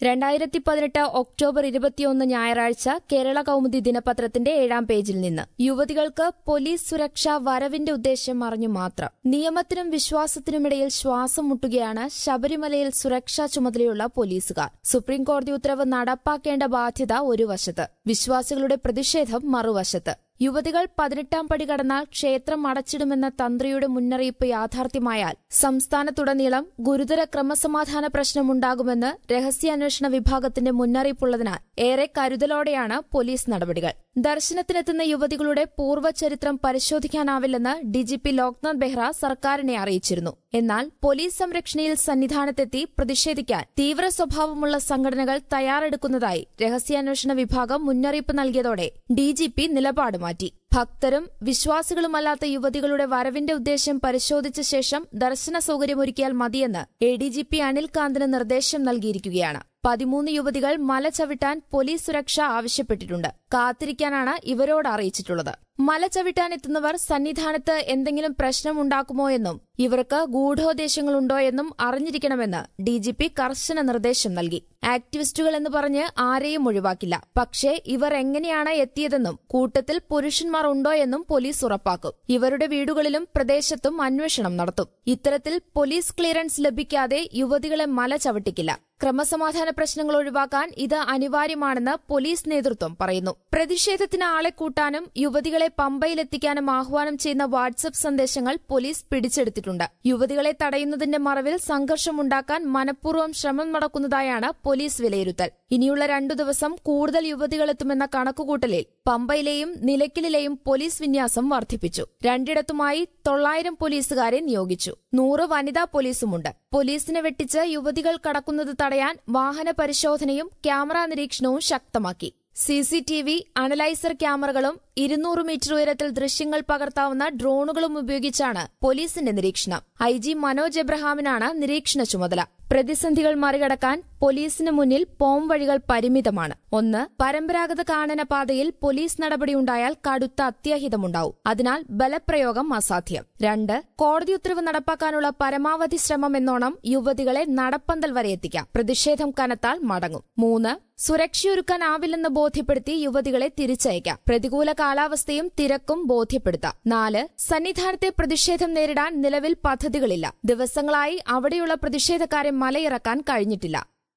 രണ്ടായിരത്തി പതിനെട്ട് ഒക്ടോബർ ഇരുപത്തിയൊന്ന് ഞായറാഴ്ച കേരള കൗമുദി ദിനപത്രത്തിന്റെ ഏഴാം പേജിൽ നിന്ന് യുവതികൾക്ക് പോലീസ് സുരക്ഷ വരവിന്റെ ഉദ്ദേശം അറിഞ്ഞു മാത്രം നിയമത്തിനും വിശ്വാസത്തിനുമിടയിൽ ശ്വാസം മുട്ടുകയാണ് ശബരിമലയിൽ സുരക്ഷാ ചുമതലയുള്ള പോലീസുകാർ സുപ്രീംകോടതി ഉത്തരവ് നടപ്പാക്കേണ്ട ബാധ്യത ഒരു വശത്ത് വിശ്വാസികളുടെ പ്രതിഷേധം മറുവശത്ത് യുവതികൾ പതിനെട്ടാം പടി കടന്നാൽ ക്ഷേത്രം അടച്ചിടുമെന്ന തന്ത്രിയുടെ മുന്നറിയിപ്പ് യാഥാർത്ഥ്യമായാൽ സംസ്ഥാനത്തുടനീളം ഗുരുതര ക്രമസമാധാന പ്രശ്നമുണ്ടാകുമെന്ന് രഹസ്യാന്വേഷണ വിഭാഗത്തിന്റെ മുന്നറിയിപ്പുള്ളതിനാൽ ഏറെ കരുതലോടെയാണ് പോലീസ് നടപടികൾ ദർശനത്തിനെത്തുന്ന യുവതികളുടെ പൂർവ്വചരിത്രം പരിശോധിക്കാനാവില്ലെന്ന് ഡിജിപി ലോക്നാഥ് ബെഹ്റ സർക്കാരിനെ അറിയിച്ചിരുന്നു എന്നാൽ പോലീസ് സംരക്ഷണയിൽ സന്നിധാനത്തെത്തി പ്രതിഷേധിക്കാൻ തീവ്ര സ്വഭാവമുള്ള സംഘടനകൾ തയ്യാറെടുക്കുന്നതായി രഹസ്യാന്വേഷണ വിഭാഗം മുന്നറിയിപ്പ് നൽകിയതോടെ ഡിജിപി നിലപാട് മാറ്റി ഭക്തരും വിശ്വാസികളുമല്ലാത്ത യുവതികളുടെ വരവിന്റെ ഉദ്ദേശം പരിശോധിച്ച ശേഷം ദർശന സൌകര്യമൊരുക്കിയാൽ മതിയെന്ന് A D G P Anil കാന്തിന് നിർദ്ദേശം നൽകിയിരിക്കുകയാണ് പതിമൂന്ന് യുവതികൾ മല ചവിട്ടാൻ പോലീസ് സുരക്ഷ ആവശ്യപ്പെട്ടിട്ടുണ്ട് കാത്തിരിക്കാനാണ് ഇവരോട് അറിയിച്ചിട്ടുള്ളത് മല ചവിട്ടാനെത്തുന്നവർ സന്നിധാനത്ത് എന്തെങ്കിലും പ്രശ്നമുണ്ടാക്കുമോ എന്നും ഇവർക്ക് ഗൂഢോദ്ദേശങ്ങളുണ്ടോ എന്നും അറിഞ്ഞിരിക്കണമെന്ന് ഡിജിപി കർശന നിർദ്ദേശം നൽകി ആക്ടിവിസ്റ്റുകൾ എന്ന് പറഞ്ഞ് ആരെയും ഒഴിവാക്കില്ല പക്ഷേ ഇവർ എങ്ങനെയാണ് എത്തിയതെന്നും കൂട്ടത്തിൽ പുരുഷന്മാർ ഉണ്ടോ എന്നും പോലീസ് ഉറപ്പാക്കും ഇവരുടെ വീടുകളിലും പ്രദേശത്തും അന്വേഷണം നടത്തും ഇത്തരത്തിൽ പോലീസ് ക്ലിയറൻസ് ലഭിക്കാതെ യുവതികളെ മല ചവിട്ടിക്കില്ല ക്രമസമാധാന പ്രശ്നങ്ങൾ ഒഴിവാക്കാൻ ഇത് അനിവാര്യമാണെന്ന് പോലീസ് നേതൃത്വം പറയുന്നു പ്രതിഷേധത്തിന് ആളെ കൂട്ടാനും യുവതികളെ പമ്പയിലെത്തിക്കാനും ആഹ്വാനം ചെയ്യുന്ന വാട്സ്ആപ്പ് സന്ദേശങ്ങൾ പോലീസ് പിടിച്ചെടുത്തിട്ടുണ്ട് യുവതികളെ തടയുന്നതിന്റെ മറവിൽ സംഘർഷമുണ്ടാക്കാൻ മനഃപൂർവ്വം ശ്രമം നടക്കുന്നതായാണ് പോലീസ് വിലയിരുത്തൽ ഇനിയുള്ള രണ്ടു ദിവസം കൂടുതൽ യുവതികളെത്തുമെന്ന കണക്കുകൂട്ടലിൽ പമ്പയിലെയും നിലയ്ക്കലിലെയും പോലീസ് വിന്യാസം വർദ്ധിപ്പിച്ചു രണ്ടിടത്തുമായി തൊള്ളായിരം പോലീസുകാരെ നിയോഗിച്ചു നൂറ് വനിതാ പോലീസുമുണ്ട് പോലീസിനെ വെട്ടിച്ച് യുവതികൾ കടക്കുന്നത് തടയാൻ വാഹന പരിശോധനയും ക്യാമറ നിരീക്ഷണവും ശക്തമാക്കി സിസിടിവി അനലൈസർ ക്യാമറകളും ഇരുന്നൂറ് മീറ്റർ ഉയരത്തിൽ ദൃശ്യങ്ങൾ പകർത്താവുന്ന ഡ്രോണുകളും ഉപയോഗിച്ചാണ് പോലീസിന്റെ നിരീക്ഷണം ഐ ജി മനോജ് എബ്രഹാമിനാണ് നിരീക്ഷണ ചുമതല പ്രതിസന്ധികൾ മറികടക്കാൻ പോലീസിന് മുന്നിൽ പോം വഴികൾ പരിമിതമാണ് ഒന്ന് പരമ്പരാഗത കാനന പാതയിൽ പോലീസ് നടപടിയുണ്ടായാൽ കടുത്ത അത്യാഹിതമുണ്ടാവും അതിനാൽ ബലപ്രയോഗം അസാധ്യം രണ്ട് കോടതി ഉത്തരവ് നടപ്പാക്കാനുള്ള പരമാവധി ശ്രമം എന്നോണം യുവതികളെ നടപ്പന്തൽ വരെ എത്തിക്കാം പ്രതിഷേധം കനത്താൽ മടങ്ങും മൂന്ന് സുരക്ഷയൊരുക്കാനാവില്ലെന്ന് ബോധ്യപ്പെടുത്തി യുവതികളെ തിരിച്ചയക്കാം പ്രതികൂല കാലാവസ്ഥയും തിരക്കും ബോധ്യപ്പെടുത്താം നാല് സന്നിധാനത്തെ പ്രതിഷേധം നേരിടാൻ നിലവിൽ പദ്ധതികളില്ല ദിവസങ്ങളായി അവിടെയുള്ള പ്രതിഷേധക്കാരെ മലയിറക്കാൻ കഴിഞ്ഞിട്ടില്ല